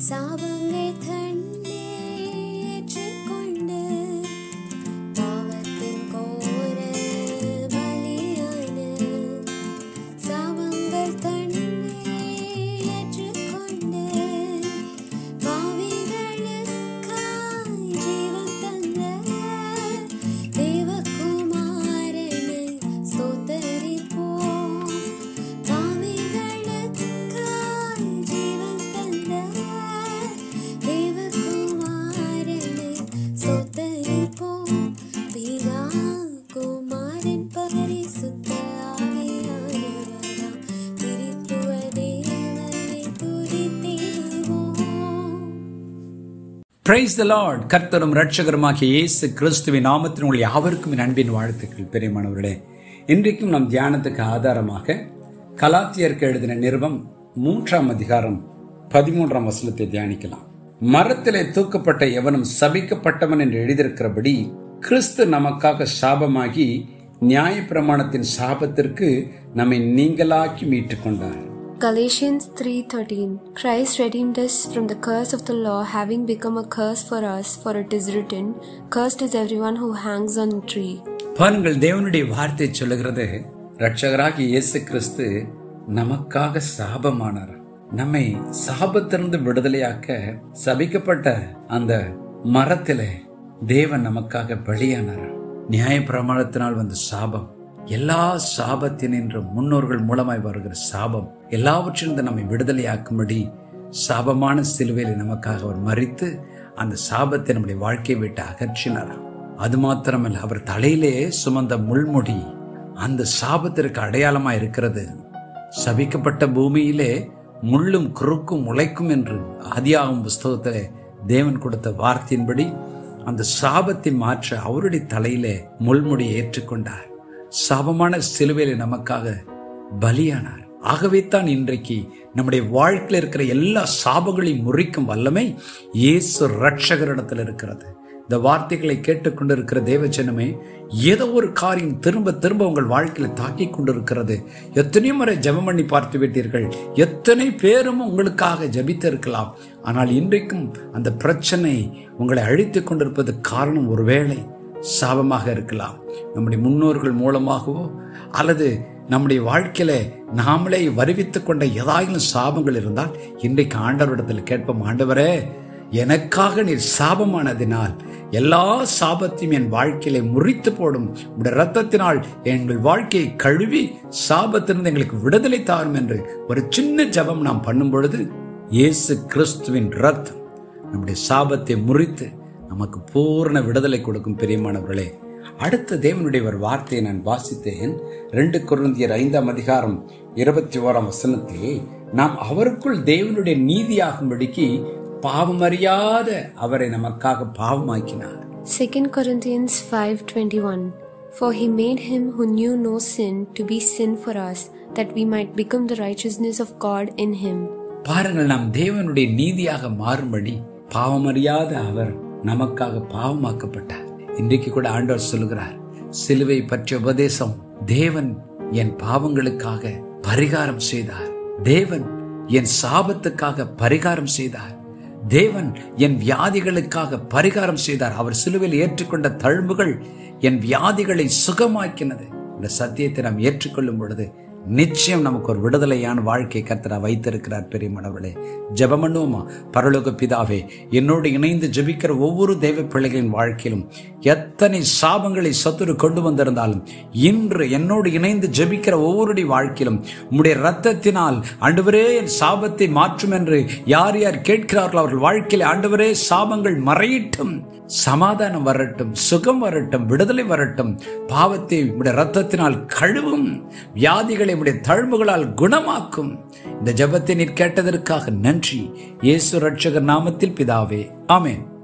சாபங்கள் தன்னை ஏற்றுக்கொண்டு பாவத்தின் கோர பலியான சாபங்கள் தன்னை ஏற்றுக்கொண்டு பாவிகளுக்காய் ஜீவன் தந்த தேவகுமாரனை ஸ்தோத்தரிப்போம் பாவிகளுக்காய் ஜீவன் தந்த தேவகுமாரனை ஸ்தோத்தரிப்போம் பிதா குமாரன் பரிசுத்த ஆவியானவராம் திரித்துவ தேவனை துதித்திடுவோம் பிரைஸ் த லார்ட் கர்த்தரும் ரட்சகருமாகிய இயேசு கிறிஸ்துவின் நாமத்தின் உங்கள் யாவருக்கும் என் அன்பின் வாழ்த்துக்கள் பெரியமானவர்களே இன்றைக்கும் நம் தியானத்துக்கு ஆதாரமாக கலாத்தியருக்கு எழுதின நிருபம் மூன்றாம் அதிகாரம் பதிமூன்றாம் வசனத்தை தியானிக்கலாம் மரத்திலே தூக்கப்பட்ட எவனும் சபிக்கப்பட்டவன் என்று எழுதியிருக்கிறபடி கிறிஸ்து நமக்காக சாபமாகி நியாயப்பிரமாணத்தின் சாபத்திற்கு நம்மை நீங்களாக்கி மீட்டுக் கொண்டார் Galatians 3:13 Christ redeemed us from the curse of the law having become a curse for us for it is written cursed is everyone who hangs on a tree பாருங்கள் தேவனுடைய வார்த்தை சொல்லுகிறது ரட்சகராகிய இயேசு கிறிஸ்து நமக்காக சாபமானார் நம்மை சாபத்திலிருந்து விடுதலையாக்க சபிக்கப்பட்ட அந்த மரத்திலே தேவன் நமக்காக பலியானார் நியாய பிரமாணத்தினால் வந்த சாபம் எல்லா சாபத்தினின்றும் முன்னோர்கள் மூலமாய் வருகிற சாபம் எல்லாவற்றிலிருந்து நம்மை விடுதலையாக்கும்படி சாபமான சிலுவையில் நமக்காக அவர் மறித்து அந்த சாபத்தை நம்முடைய வாழ்க்கையை விட்டு அகற்றினார் அது மாத்திரமல்ல அவர் தலையிலே சுமந்த முள்முடி அந்த சாபத்திற்கு அடையாளமா இருக்கிறது சபிக்கப்பட்ட பூமியிலே முள்ளும் குறுக்கும் உழைக்கும் என்று ஆதியாகும் புஸ்தகத்திலே தேவன் கொடுத்த வார்த்தையின்படி அந்த சாபத்தை மாற்ற அவருடைய தலையிலே முள்முடியை ஏற்றுக்கொண்டார் சாபமான சிலுவையில நமக்காக பலியானார் ஆகவே தான் இன்றைக்கு நம்முடைய வாழ்க்கையில் இருக்கிற எல்லா சாபங்களையும் முறிக்கும் வல்லமை இயேசு ரட்சகரிடத்தில் இருக்கிறது இந்த வார்த்தைகளை கேட்டுக்கொண்டிருக்கிற தேவஜனமே ஏதோ ஒரு காரியம் திரும்ப திரும்ப உங்கள் வாழ்க்கையில தாக்கி கொண்டிருக்கிறது எத்தனையோ முறை ஜெபம் பண்ணி பார்த்து விட்டீர்கள் எத்தனை பேரும் உங்களுக்காக ஜபித்து இருக்கலாம் ஆனால் இன்றைக்கும் அந்த பிரச்சனை உங்களை அழித்துக் கொண்டிருப்பது காரணம் ஒருவேளை சாபமாக இருக்கலாம் நம்முடைய முன்னோர்கள் மூலமாகவோ அல்லது நம்முடைய வாழ்க்கையில நாமளே வருவித்துக் கொண்ட ஏதாயிலும் சாபங்கள் இருந்தால் இன்றைக்கு ஆண்டவரிடத்தில் கேட்போம் ஆண்டவரே எனக்காக நீர் சாபமானதினால் எல்லா சாபத்தையும் என் வாழ்க்கையில முறித்து போடும் உடைய ரத்தத்தினால் எங்கள் வாழ்க்கையை கழுவி சாபத்திலிருந்து எங்களுக்கு விடுதலை தாரும் என்று ஒரு சின்ன ஜபம் நாம் பண்ணும் பொழுது இயேசு கிறிஸ்துவின் ரத்தம் நம்முடைய சாபத்தை முறித்து நமக்கு பூர்ண விடுதலை கொடுக்கும் பிரியமானவர்களே அடுத்த தேவனுடைய ஒரு வார்த்தையை நான் வாசித்தேன் ரெண்டு குருந்தியர் ஐந்தாம் அதிகாரம் இருபத்தி ஓராம் வசனத்தில் நாம் அவருக்குள் தேவனுடைய நீதியாகும்படிக்கு பாவமறியாத அவரை நமக்காக பாவமாக்கினார் 2 Corinthians 5:21 For he made him who knew no sin to be sin for us that we might become the righteousness of God in him பாருங்கள் நாம் தேவனுடைய நீதியாக மாறும்படி பாவமறியாத அவர் நமக்காக பாவமாக்கப்பட்டார் இன்றைக்கு கூட ஆண்டவர் சொல்லுகிறார் சிலுவை பற்றிய உபதேசம் தேவன் என் பாவங்களுக்காக பரிகாரம் செய்தார் தேவன் என் சாபத்துக்காக பரிகாரம் செய்தார் தேவன் என் வியாதிகளுக்காக பரிகாரம் செய்தார் அவர் சிலுவையில் ஏற்றுக்கொண்ட தழும்புகள் என் வியாதிகளை சுகமாக்கினது இந்த சத்தியத்தை நாம் ஏற்றுக்கொள்ளும் பொழுது நிச்சயம் நமக்கு ஒரு விடுதலையான வாழ்க்கை கர்த்தரா வைத்திருக்கிறார் பெரியமனவர்களே ஜெபம் பண்ணுவோமா பரலோக பிதாவே என்னோடு இணைந்து ஜெபிக்கிற ஒவ்வொரு தெய்வ பிள்ளைகளின் வாழ்க்கையிலும் எத்தனை சாபங்களை சத்துரு கொண்டு வந்திருந்தாலும் இன்று என்னோடு இணைந்து ஜெபிக்கிற ஒவ்வொருடைய வாழ்க்கையிலும் உம்முடைய ரத்தத்தினால் ஆண்டவரே என் சாபத்தை மாற்றும் என்று யார் யார் கேட்கிறார்களோ அவர்கள் வாழ்க்கையில ஆண்டவரே சாபங்கள் மறையட்டும் சமாதானம் வரட்டும் சுகம் வரட்டும் விடுதலை வரட்டும் பாவத்தை உடைய ரத்தத்தினால் கழுவும் வியாதிகளை உடைய தழும்புகளால் குணமாக்கும் இந்த ஜெபத்தை நீர் கேட்டதற்காக நன்றி இயேசு ரட்சகர் நாமத்தில் பிதாவே ஆமென்